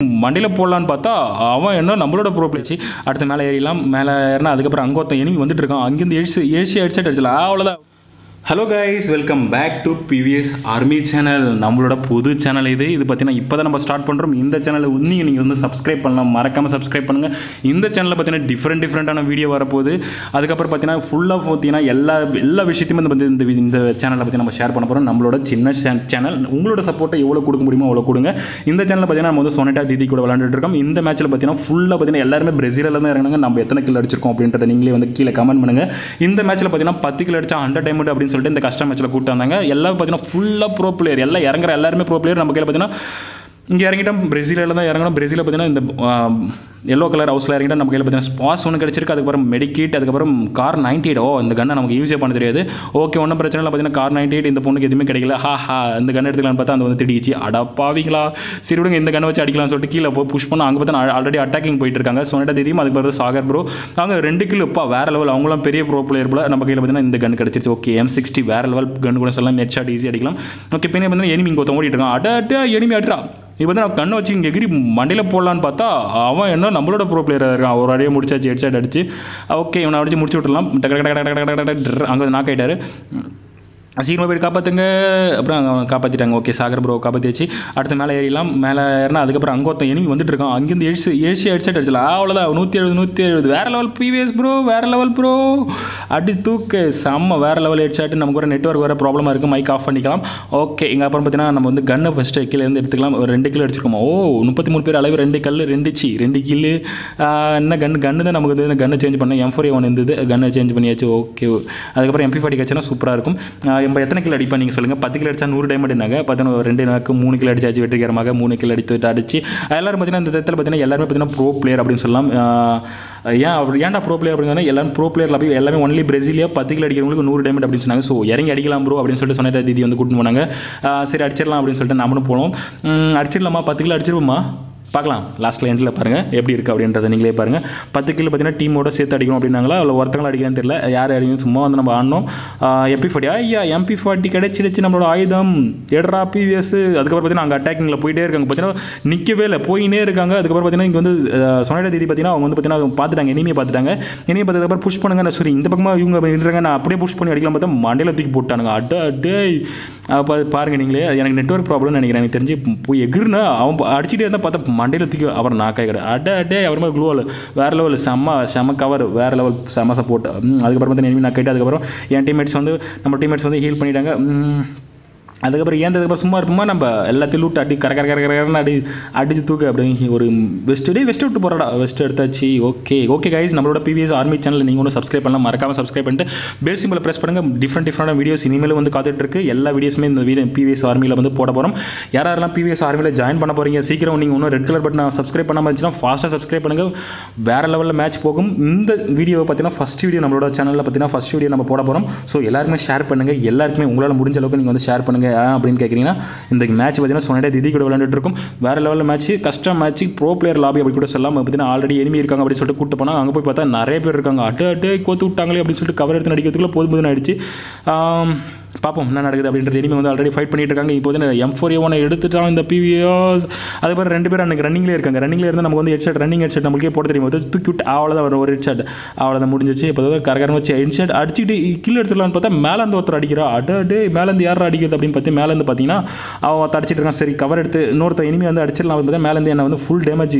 மண்டியில் போடலான்னு பார்த்தா அவன் என்ன நம்மளோட ப்ரோ பிளேச்சு அடுத்து மேலே ஏறிலாம் மேலே ஏறினா அதுக்கப்புறம் அங்கே ஒருத்தன் enemy வந்துட்டு இருக்கான் அங்கேருந்து எழுச்சி எழுச்சி அடிச்சுட்டு அடிச்சல அவ்வளோதான் hello guys welcome back to P V S army channel நம்மளோட புது சேனல் இது இது பார்த்தீங்கன்னா இப்போ தான் நம்ம ஸ்டார்ட் பண்ணுறோம் இந்த சேனலை இன்னும் நீங்கள் வந்து சப்ஸ்கிரைப் பண்ணலாம் மறக்காமல் சப்ஸ்கிரைப் பண்ணுங்கள் இந்த சேனலில் பார்த்தீங்கன்னா டிஃப்ரெண்ட் டிஃப்ரெண்ட்டான வீடியோ வரப்போகுது அதுக்கப்புறம் பார்த்தீங்கன்னா ஃபுல்லாக பார்த்தீங்கன்னா எல்லா எல்லா விஷயத்தையுமே வந்து இந்த வி- இந்த சேனலில் பற்றி நம்ம ஷேர் பண்ண போகிறோம் நம்மளோட சின்ன சேனல் உங்களோட சப்போர்ட்டை எவ்வளோ கொடுக்க முடியுமோ அவ்வளோ கொடுங்க இந்த சேனலில் பார்த்தீங்கன்னா நம்ம வந்து சொனட்டா தீதி கூட விளாண்டுட்டு இருக்கோம் இந்த மேட்ச்சில் பார்த்தீங்கன்னா ஃபுல்லாக பார்த்தீங்கன்னா எல்லாருமே பிரேசிலில் தான் இறங்கினாங்க நம்ம எத்தனை கில் அடிச்சிருக்கோம் அப்படின்றத நீங்களே வந்து கீழே கமெண்ட் பண்ணுங்கள் இந்த மேட்ச்சில் பார்த்தீங்கன்னா பத்து கில் அடிச்சா ஹண்ட்ரட் டைமண்ட் அப்படின்னு சொல்லிட்டு இந்த கஷ்ட மேட்ச்சில் கூப்பிட்டு வந்தாங்க எல்லாம் பார்த்தீங்கன்னா ஃபுல்லாக ப்ரோ பிளேயர் எல்லாம் இறங்குற எல்லாருமே ப்ரோ பிளேயர் நம்ம கையில் பார்த்தீங்கன்னா இங்கே இறங்கிட்டோம் பிரேசிலில் தான் இறங்கணும் பிரேசிலில் பார்த்தீங்கன்னா இந்த எல்லோ கலர் ஹவுஸில் இறங்கிட்டா நம்ம கையில் பார்த்தீங்கன்னா ஸ்பாஸ் ஒன்று கிடச்சிருக்கு அதுக்கப்புறம் மெடிக்கிட் அதுக்கப்புறம் கார் நைன்டி எயிட் ஓ இந்த கண்ணை நமக்கு யூஸே பண்ண தெரியாது ஓகே ஒன்றும் பிரச்சனை இல்லை பார்த்தீங்கன்னா கார் நைன்டி எயிட் இந்த பொண்ணுக்கு எதுவுமே கிடைக்கல ஹா ஹா இந்த கன் எடுத்துக்கலாம்னு பார்த்தா அந்த வந்து திடிச்சு அடப்பாவிங்களா சரி விடுங்க இந்த கண்ணை வச்சு அடிக்கலாம்னு சொல்லிட்டு கீழே போய் புஷ் பண்ண அங்கே பார்த்தா ஆல்ரெடி அட்டாக்கிங் போயிட்டு இருக்காங்க சொன்னட்டா தெரியும் அதுக்கு பிறகு சாகர் ப்ரோ அவங்க ரெண்டு கிலோ இப்போ வேற லெவல் அவங்களாம் பெரிய ப்ரோ பிளேயர் போல நம்ம கையில் பார்த்தீங்கன்னா இந்த கன் கிடச்சிருச்சு ஓகே எம் சிக்ஸ்டி வேற லெவல் கன் கூட சொல்லலாம் நெட் ஷாட் ஈஸி அடிக்கலாம் ஓகே பின்னே பார்த்தீங்கன்னா எனிமி இங்கே ஓடிட்டு இருக்கான் அட அட எனிமி அட்ரா இப்போ தான் கண்ணை வச்சு இங்கே எகிரி மண்டையில் போடலான்னு பார்த்தா அவன் என்ன நம்மளோட ப்ரோ பிளேயராக இருக்கான் ஒரு அடியே முடிச்சாச்சு ஹெட்ஷாட் அடிச்சு ஓகே இவனை அடிச்சு முடிச்சு விட்டுலாம் டக்கு டக்கு டக்கு டக்கு டக்கு டக்கு டக்கு அங்கே வந்து நாக் ஆயிட்டாரு சீக்கிரமாக போய் காப்பாற்றுங்க அப்புறம் அவங்க காப்பாற்றிட்டாங்க ஓகே சாகர் ப்ரோ காப்பாற்றியாச்சு அடுத்து மேலே ஏறிலாம் மேலே ஏறினா அதுக்கப்புறம் அங்கே ஒருத்தன் enemy வந்துட்டு இருக்கான் அங்கேருந்து எழுச்சி எழுச்சி அடிச்சுட்டு அடிச்சல அவ்வளோதான் நூற்றி எழுபது நூற்றி எழுபது வேறு லெவல் பிவிஎஸ் ப்ரோ வேறு லெவல் ப்ரோ அடி தூக்கு செம்ம வேறு லெவல் ஹெட்ஷாட் நமக்கு ஒரு நெட்ஒர்க் வேறு ப்ராப்ளமாக இருக்குது மைக் ஆஃப் பண்ணிக்கலாம் ஓகே இங்கே அப்புறம் பார்த்தீங்கன்னா நம்ம வந்து கன்னை ஃபஸ்ட்டு கீழே இருந்து எடுத்துக்கலாம் ஒரு ரெண்டு கிலோ அடிச்சிருக்கோம் ஓ முப்பத்தி மூணு பேர் அளவு ரெண்டு கல் ரெண்டு சி ரெண்டு கில்லு என்ன கன்று கன்று தான் நமக்கு வந்து கன்னை சேஞ்ச் பண்ணோம் எம் ஃபோர் ஒன் இருந்தது கன்னை சேஞ்ச் பண்ணியாச்சு ஓகே அதுக்கப்புறம் எம்பி ஃபார்ட்டி கிடச்சுன்னா சூப்பராக இருக்கும் ஆஹ் நம்ம எத்தனை கிலோ அடிப்பா நீங்கள் சொல்லுங்கள் பத்து கிலோ அடிச்சா நூறு டைமண்ட்னாங்க பார்த்தீங்கன்னா ரெண்டு நாக்கு மூணு கிலோ அடிச்சாச்சு வெற்றிகரமாக மூணு கிலோ அடித்து அடிச்சு எல்லாரும் பார்த்தீங்கன்னா இந்த இடத்துல பார்த்தீங்கன்னா எல்லாருமே பார்த்தீங்கன்னா ப்ரோ பிளேயர் அப்படின்னு சொல்லலாம் ஆஹ் ஏன் அப்படி ஏன்டா ப்ரோ பிளேயர் அப்படிங்கன்னா எல்லாரும் ப்ரோ பிளேயர் போய் எல்லாமே ஒன்லி பிரேசிலியா பத்து கிலோ அடிக்கிறவங்களுக்கு நூறு டைமண்ட் அப்படின்னு சொன்னாங்க ஸோ இறங்கி அடிக்கலாம் ப்ரோ அப்படின்னு சொல்லிட்டு சொன்ன தீதி வந்து கூட்டிட்டு போனாங்க ஆஹ் சரி அடிச்சிடலாம் அப்படின்னு சொல்லிட்டு நம்மளும் போனோம் உம், அடிச்சிடலாமா பத்து கிலோ அடிச்சிருவோமா பார்க்கலாம் லாஸ்ட்டில் எண்டில் பாருங்கள் எப்படி இருக்குது அப்படின்றத நீங்களே பாருங்கள் பத்து கிலோ பார்த்தீங்கன்னா டீமோட சேர்த்து அடிக்கணும் அப்படின்னாங்களா இல்லை ஒருத்தங்களும் அடிக்கலாம்னு தெரியல யார் அடிக்கணும் சும்மா வந்து நம்ம ஆடணும் எம்பி ஃபார்ட்டி ஐயா எம்பி ஃபார்ட்டி கிடைச்சிடுச்சு நம்மளோட ஆயுதம் எட்ரா பிவிஎஸ் அதுக்கப்புறம் பார்த்தீங்கன்னா அங்கே அட்டாக்கிங்கில் போயிட்டே இருக்காங்க பார்த்தீங்கன்னா நிற்கவே இல்லை போயினே இருக்காங்க அதுக்கப்புறம் பார்த்தீங்கன்னா இங்கே வந்து சொன்ன தீதி பார்த்தீங்கன்னா அவங்க வந்து பார்த்தீங்கன்னா பார்த்துட்டாங்க இனிமே பார்த்துட்டாங்க இனிமே பார்த்ததுக்கப்புறம் புஷ் பண்ணுங்க நான் சரி இந்த பக்கமாக இவங்க நின்றுறாங்க நான் அப்படியே புஷ் பண்ணி அடிக்கலாம் பார்த்தா மண்டையில் தூக்கி போட்டானுங்க அட அடே அப்போ பாருங்க நீங்களே எனக்கு நெட்ஒர்க் ப்ராப்ளம் நினைக்கிறேன் எனக்கு தெரிஞ்சு போய் எகிர்னா அவன் ப- அடிச்சிட்டே இருந்தால் பார்த்தா மண்டையில் தூக்கி அப்புறம் நாக்காய் கிடையாது அட அடே அப்புறமா க்ளூவல் வேறு லெவல் செம்ம செம்ம கவர் வேறு லெவல் செம்ம சப்போர்ட் அதுக்கப்புறம் வந்து எனிமி நாக்காயிட்டு அதுக்கப்புறம் என் டீம்மேட்ஸ் வந்து நம்ம டீம்மேட்ஸ் வந்து ஹீல் பண்ணிட்டாங்க ம், அதுக்கப்புறம் ஏந்ததுக்கப்புறம் சும்மா இருப்போமா நம்ம எல்லாத்தையும் லூட்டு அடி கர கர கர கரன்னு அடி அடிச்சு தூக்கு அப்படி ஒரு வெஸ்ட் டே வெஸ்ட் விட்டு போகிறடா வெஸ்ட் எடுத்தாச்சு ஓகே ஓகே கைஸ் நம்மளோட பிவிஎஸ் ஆர்மி சேனல் நீங்கள் ஒன்றும் சப்ஸ்கிரைப் பண்ணலாம் மறக்காம சப்ஸ்கிரைப் பண்ணிட்டு பெல் சிம்பிள் ப்ரெஸ் பண்ணுங்கள் டிஃப்ரெண்ட் டிஃப்ரெண்டான வீடியோஸ் இனிமேல் வந்து காத்துட்டு இருக்கு எல்லா வீடியோஸுமே இந்த வீடியோ பிவிஎஸ் ஆர்மியில் வந்து போட போகிறோம் யார் யாரெல்லாம் பிவிஎஸ் ஆர்மியில் ஜாயின் பண்ண போகிறீங்க சீக்கிரம் நீங்கள் ஒன்றும் ரெட் கலர் பட்டன் சப்ஸ்கிரைப் பண்ணாமல் இருந்துச்சுன்னா ஃபாஸ்ட்டாக சப்ஸ்கிரைப் பண்ணுங்கள் வேறு லெவலில் மேட்ச் போகும் இந்த வீடியோ பார்த்தீங்கன்னா ஃபஸ்ட் வீடியோ நம்மளோட சேனலில் பார்த்தீங்கன்னா ஃபஸ்ட் வீடியோ நம்ம போட போகிறோம் ஸோ எல்லாருக்குமே ஷேர் பண்ணுங்கள் எல்லாருக்குமே உங்களால் முடிஞ்ச அளவுக்கு நீங்கள் வந்து ஷேர் பண்ணுங்கள் ஏன் அப்படின்னு கேட்குறீங்கன்னா இந்த மேட்ச் பார்த்தீங்கன்னா சொன்னடே திதி கூட விளையாண்டுட்டு இருக்கும் வேறு லெவலில் மேட்ச் கஷ்டம் மேட்ச் ப்ரோ பிளேயர் லாபி அப்படி கூட சொல்லலாம் பார்த்தீங்கன்னா ஆல்ரெடி enemy இருக்காங்க அப்படின்னு சொல்லிட்டு கூட்டு போனால் அங்கே போய் பார்த்தா நிறைய பேர் இருக்காங்க அட்டு அட்டு கோத்து விட்டாங்களே அப்படின்னு சொல்லிட்டு கவர் எடுத்து நடிக்கிறதுக்குள்ள போதும் போதும் ஆயிடுச்சு ஆம், பார்ப்போம் என்ன நடக்குது அப்படின்றது enemy வந்து ஆல்ரெடி ஃபைட் பண்ணிட்டு இருக்காங்க இப்போ வந்து எம் ஃபோர் ஒன் எடுத்துட்டான் இந்த பிவிஎஸ் அதுக்கப்புறம் ரெண்டு பேரும் அன்றைக்கி ரன்னிங்லேயே இருக்காங்க ரன்னிங்ல இருந்து நமக்கு வந்து ஹெட்ஷாட் ரன்னிங் ஹெட்ஷாட் நம்மளுக்கே போட தெரியும் போது தூக்கி விட்டு அவ்வளோதான் வரும் ஒரு ஹெட்ஷாட் அவ்வளோதான் முடிஞ்சிச்சு இப்போ வந்து கரகரம் வச்சு ஹெட்ஷாட் அடிச்சுட்டு கீழே எடுத்துடலாம்னு பார்த்தா மேலேருந்து ஒருத்தர் அடிக்கிறா அட டே மேலேருந்து யார் அடிக்கிறது அப்படின்னு பார்த்து மேலேருந்து பார்த்தீங்கன்னா அவன் ஒருத்தன் அடிச்சிட்டு இருக்கான் சரி கவர் எடுத்து இன்னொருத்த இனிமே வந்து அடிச்சிடலாம் அப்படின்னு பார்த்தா மேலேருந்து என்ன வந்து ஃபுல் டேமேஜ்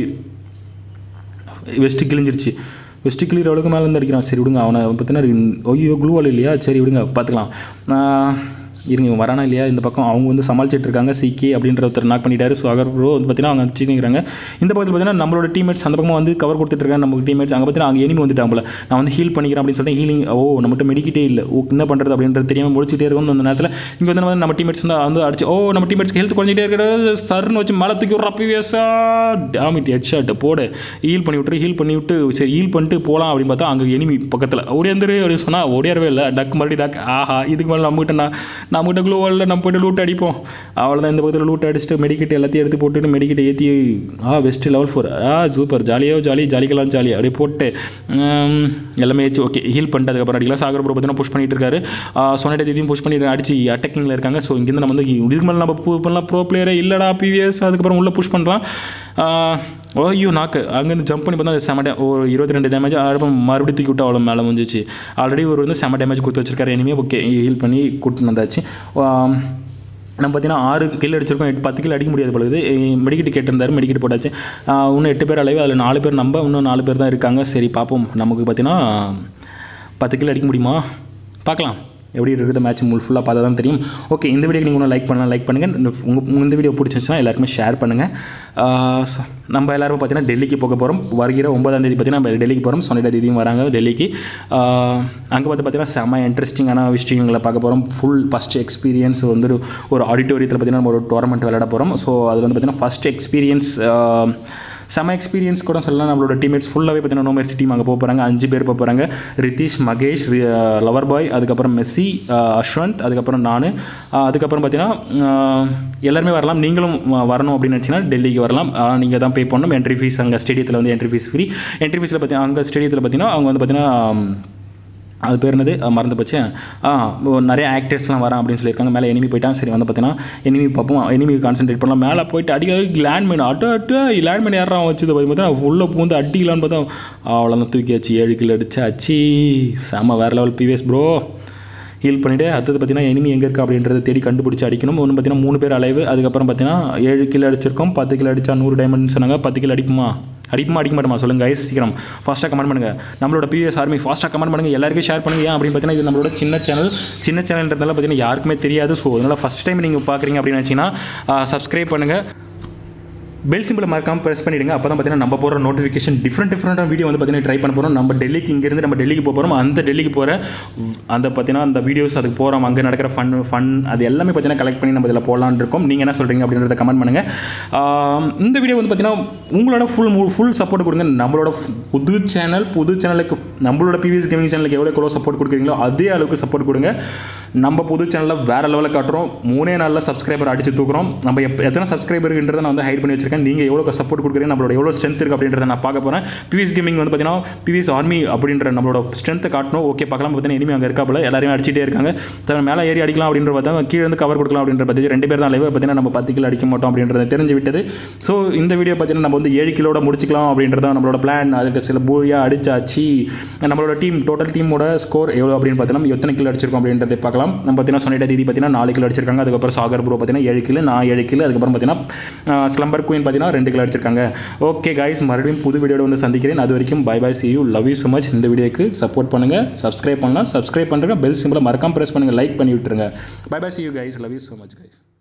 வெஸ்ட்டு கிழிஞ்சிருச்சு வெஸ்ட்டு கிளியர் அளவுக்கு மேலே இருந்து அடிக்கிறான் சரி விடுங்க அவனை பார்த்தீங்கன்னா ஐயோ க்ளூவால் இல்லையா சரி விடுங்க பார்த்துக்கலாம் ஆஹ், இருங்க இவன் வரானா இல்லையா இந்த பக்கம் அவங்க வந்து சமாளிச்சிட்டு இருக்காங்க சிக்கி அப்படின்ற ஒருத்தர் நாக் பண்ணிட்டாரு ஸோ அகர் ப்ரோ வந்து பார்த்தீங்கன்னா அவங்க வச்சுக்கிறாங்க இந்த பக்கத்தில் பார்த்தீங்கன்னா நம்மளோட டீம்மேட்ஸ் அந்த பக்கமாக வந்து கவர் கொடுத்துட்டு இருக்காங்க நம்ம டீம்மேட்ஸ் அங்கே பார்த்தீங்கன்னா அங்கே எனிமி வந்துட்டாங்க போல நான் வந்து ஹீல் பண்ணிக்கிறேன் அப்படின்னு சொல்லிட்டு ஹீலிங் ஓ நம்மகிட்ட மெடிக்கிட்டே இல்லை ஓ என்ன பண்ணுறது அப்படின்றது தெரியாமல் முடிச்சுட்டே இருக்கும் அந்த நேரத்தில் இங்கே வந்து நம்ம நம்ம டீம்மேட்ஸ் வந்து வந்து அடிச்சு ஓ நம்ம டீம்மேட்ஸ்க்கு ஹெல்த் குறைஞ்சிட்டே இருக்கிறது சர்னு வச்சு மேலே தூக்கி விட்ற பிவிஎஸ்ஸா டேமிட் ஹெட் ஷாட் போடு ஹீல் பண்ணி விட்டுரு ஹீல் பண்ணி விட்டு சரி ஹீல் பண்ணிட்டு போகலாம் அப்படின்னு பார்த்தா அங்கே எனிமி பக்கத்தில் ஓடியாந்துரு அப்படின்னு சொன்னால் ஓடியாரவே இல்லை டக் மறுபடியும் டக் ஆஹா இதுக்கு மேலே நம்மகிட்ட நான் நம்மகிட்ட க்ளோ வாலில் நம்ம போய்ட்டு லூட் அடிப்போம் அவ்வளோதான் இந்த பக்கத்தில் லூட் அடிச்சுட்டு மெடிக்கெட் எல்லாத்தையும் எடுத்து போட்டுட்டு மெடிக்கெட் ஏற்றி ஆ வெஸ்ட் லெவல் ஃபோர் ஆ சூப்பர் ஜாலியோ ஜாலி ஜாலிக்கெல்லாம் ஜாலி அப்படியே போட்டு உம், எல்லாமே வச்சு ஓகே ஹீல் பண்ணிட்டு அதுக்கப்புறம் அடிக்கலாம் சாகர் ப்ரோ பார்த்தீங்கன்னா புஷ் பண்ணிட்டு இருக்காரு சொன்னட்ட இதையும் புஷ் பண்ணிட்டு அடிச்சு அட்டாக்கிங்கில் இருக்காங்க ஸோ இங்கேருந்து நம்ம வந்து இதுக்கு மேலே நம்ம ப்ரூவ் பண்ணலாம் ப்ரோ பிளேயரே இல்லைடா பிவிஎஸ் அதுக்கப்புறம் உள்ளே புஷ் பண்ணலாம் ஓ ஐயோ நாக்கு அங்கேருந்து ஜம்ப் பண்ணி பார்த்தா செம டே ஒரு இருபத்தி ரெண்டு டேமேஜ் அப்புறம் மறுபடியும் தூக்கி விட்டு அவ்வளோ மேலே முடிஞ்சிச்சு ஆல்ரெடி ஒரு வந்து செம டேமேஜ் கொடுத்து வச்சிருக்காரு இனிமே ஓகே ஹீல் பண்ணி கூட்டிட்டு வந்தாச்சு ஆம், நம்ம பார்த்தீங்கன்னா ஆறு கில் அடிச்சிருக்கோம் எட்டு பத்து கில் அடிக்க முடியாது பொழுது மெடிக்கெட் கேட்டிருந்தாரு மெடிக்கெட் போட்டாச்சு ஆஹ் இன்னும் எட்டு பேர் அளவு அதில் நாலு பேர் நம்ம இன்னும் நாலு பேர் தான் இருக்காங்க சரி பார்ப்போம் நமக்கு பார்த்தீங்கன்னா பத்து கில் அடிக்க முடியுமா பார்க்கலாம் எப்படி இருக்குது மேட்ச் முள் ஃபுல்லாக பார்த்தா தான் தெரியும் ஓகே இந்த வீடியோ நீங்கள் இன்னும் லைக் பண்ணலாம் லைக் பண்ணுங்கள் உங்கள் இந்த வீடியோ பிடிச்சிருச்சுன்னா எல்லாருக்குமே ஷேர் பண்ணுங்கள் ஆஹ் so, நம்ம எல்லாரும் பார்த்தீங்கன்னா டெல்லிக்கு போக போகிறோம் வருகிற ஒன்பதாம் தேதி பார்த்தீங்கன்னா நம்ம டெல்லிக்கு போகிறோம் சொன்னிட்ட தேதியும் வராங்க டெல்லிக்கு அங்கே பார்த்து பார்த்தீங்கன்னா செம்ம இன்ட்ரெஸ்டிங்கான விஷயங்களை பார்க்க போகிறோம் ஃபுல் ஃபஸ்ட் எக்ஸ்பீரியன்ஸ் வந்து ஒரு- ஒரு ஆடிட்டோரியத்தில் பார்த்தீங்கன்னா நம்ம ஒரு டோர்னமெண்ட் விளையாட போகிறோம் ஸோ அது வந்து பார்த்தீங்கன்னா ஃபஸ்ட் எக்ஸ்பீரியன்ஸ் செம எக்ஸ்பீரியன்ஸ் கூட சொல்லலாம் நம்மளோட டீம்மேட்ஸ் ஃபுல்லாகவே பார்த்தீங்கன்னா நோ மெர்சி டீம் அங்கே போக போகிறாங்க அஞ்சு பேர் போக போகிறாங்க ரித்தீஷ் மகேஷ் ரி- லவர் பாய் அதுக்கப்புறம் மெஸ்ஸி அஹ், அஸ்வந்த் அதுக்கப்புறம் நான் அதுக்கப்புறம் பார்த்தீங்கன்னா அஹ், எல்லாருமே வரலாம் நீங்களும் வ- வரணும் அப்படின்னு நினச்சிங்கன்னா டெல்லிக்கு வரலாம் ஆனால் நீங்கள் தான் பே பண்ணணும் என்ட்ரி ஃபீஸ் அங்கே ஸ்டேடியத்தில் வந்து என்ட்ரி ஃபீஸ் ஃப்ரீ என்ட்ரி ஃபீஸில் பார்த்தீங்கன்னா அங்கே ஸ்டேடியத்தில் பார்த்தீங்கன்னா அவங்க வந்து பார்த்தீங்கன்னா அது பேர் என்னது அஹ் மறந்து போச்சு ஆ ஓ, நிறைய ஆக்டர்ஸ்லாம் வரான் அப்படின்னு சொல்லியிருக்காங்க மேலே எனிமி போயிட்டான் சரி வந்து பார்த்தீங்கன்னா எனிமி பார்ப்போம் எனிமி கான்சென்ட்ரேட் பண்ணலாம் மேலே போயிட்டு அடிக்க லேண்ட் மைன் அட்டு அட்டு லேண்ட் மைன் யாரா வச்சது பார்த்தா உள்ளே பூந்து அடிக்கலான்னு பார்த்தா அவ்வளோதான் தூக்கியாச்சு ஏழு கிலோ அடிச்சு அச்சி செம வேறு லெவல் பிவிஎஸ் ப்ரோ ஹீல் பண்ணிவிட்டு அடுத்தது பார்த்தீங்கன்னா எனிமி எங்கே இருக்குது அப்படின்றத தேடி கண்டுபிடிச்சி அடிக்கணும் ஒன்று பார்த்தீங்கன்னா மூணு பேர் அலைவு அதுக்கப்புறம் பார்த்தீங்கன்னா ஏழு கிலோ அடிச்சிருக்கோம் பத்து கிலோ அடிச்சா நூறு டைமண்ட் சொன்னாங்க பத்து கிலோ அடிக்குமா அடிக்குமா அடிக்க மாட்டோமா சொல்லுங்கள் guys சீக்கிரம் ஃபாஸ்ட்டாக கமெண்ட் பண்ணுங்கள் நம்மளோட பிவிஎஸ் ஆர்மி ஃபாஸ்ட்டாக கமெண்ட் பண்ணுங்கள் எல்லாருக்கும் ஷேர் பண்ணுங்கள் ஏன் அப்படின்னு பார்த்தீங்கன்னா இது நம்மளோட சின்ன சேனல் சின்ன சேனல்ன்றதால பார்த்தீங்கன்னா யாருக்குமே தெரியாது ஸோ அதனால் ஃபஸ்ட் டைம் நீங்கள் பார்க்குறீங்க அப்படின்னு நினச்சிங்கன்னா சப்ஸ்கிரைப் பண்ணுங்கள் பெல் சிம்பிளை மறக்காமல் ப்ரெஸ் பண்ணிடுங்க அப்போ தான் பார்த்தீங்கன்னா நம்ம போகிற நோட்டிஃபிகேஷன் டிஃப்ரெண்ட் டிஃப்ரெண்டான வீடியோ வந்து பார்த்தீங்கன்னா ட்ரை பண்ண போகிறோம் நம்ம டெல்லிக்கு இங்கேருந்து நம்ம டெல்லிக்கு போக போகிறோம் அந்த டெல்லிக்கு போகிற அந்த பார்த்தீங்கன்னா அந்த வீடியோஸ் அதுக்கு போகிறோம் அங்கே நடக்கிற ஃபன் ஃபன் அது எல்லாமே பார்த்தீங்கன்னா கலெக்ட் பண்ணி நம்ம இதில் போடலான்னு இருக்கோம் நீங்கள் என்ன சொல்கிறீங்க அப்படின்றத கமெண்ட் பண்ணுங்கள் ஆம், இந்த வீடியோ வந்து பார்த்தீங்கன்னா உங்களோட ஃபுல் ஃபுல் சப்போர்ட் கொடுங்க நம்மளோட புது சேனல் புது சேனலுக்கு நம்மளோட பிவிஎஸ் கேமிங் சேனலுக்கு எவ்வளோ எவ்வளோ சப்போர்ட் கொடுக்குறீங்களோ அதே அளவுக்கு சப்போர்ட் கொடுங்க நம்ம புது சேனலில் வேறு லெவலில் காட்டுறோம் மூணே நாளில் சப்ஸ்கிரைபர் அடிச்சு தூக்குறோம் நம்ம எப் எத்தனை சப்ஸ்கிரைபர்ன்றதை நான் வந்து ஹைட் பண்ணி வச்சிருக்கேன் நீங்கள் எவ்வளோ சப்போர்ட் கொடுக்குறீங்க நம்மளோட எவ்வளோ ஸ்ட்ரென்த் இருக்குது அப்படின்றத நான் பார்க்க போகிறேன் பிவிஎஸ் கேமிங் வந்து பார்த்தீங்கன்னா பிவிஎஸ் ஆர்மி அப்படின்ற நம்மளோட ஸ்ட்ரென்த்தை காட்டணும் ஓகே பார்க்கலாம் பார்த்தீங்கன்னா இனிமே அங்கே இருக்காப்புல எல்லாரையும் அடிச்சிட்டே இருக்காங்க தவிர மேலே ஏறி அடிக்கலாம் அப்படின்ற பார்த்தா கீழே இருந்து கவர் கொடுக்கலாம் அப்படின்ற பற்றி ரெண்டு பேர் தான் லைவ் பார்த்தீங்கன்னா நம்ம பத்து கிலோ அடிக்க மாட்டோம் அப்படின்றத தெரிஞ்சு விட்டது ஸோ இந்த வீடியோ பார்த்தீங்கன்னா நம்ம வந்து ஏழு கிலோட முடிச்சிக்கலாம் அப்படின்றது தான் நம்மளோட பிளான் அதுக்கு சில பூயா அடிச்சாச்சு நம்மளோட டீம் டோட்டல் டீமோட ஸ்கோர் எவ்வளோ அப்படின்னு பார்த்தீங்கன்னா எத்தனை கிலோ அடிச்சிருக்கோம் அப்படின்றதை பார்க்கலாம் நம்ம பார்த்தீங்கன்னா சொன்னிட்ட தீதி பார்த்தீங்கன்னா நாலு கிலோ அடிச்சிருக்காங்க அதுக்கப்புறம் சாகர் ப்ரோ பார்த்தீங்கன்னா ஏழு கிலோ நான் ஏழு கிலோ அதுக்கப்புறம் பார்த்தீங்கன்னா ஸ்லம்பர் குயின் பார்த்தீங்கன்னா ரெண்டு கிலோ அடிச்சிருக்காங்க ஓகே காய்ஸ் மறுபடியும் புது வீடியோட வந்து சந்திக்கிறேன் அது வரைக்கும் bye bye see you love you so much இந்த வீடியோக்கு சப்போர்ட் பண்ணுங்கள் சப்ஸ்கிரைப் பண்ணலாம் சப்ஸ்கிரைப் பண்ணுறேன் பெல் சிம்பிளை மறக்காம ப்ரெஸ் பண்ணுங்கள் லைக் பண்ணி விட்டுருங்க bye bye see you guys love you so much guys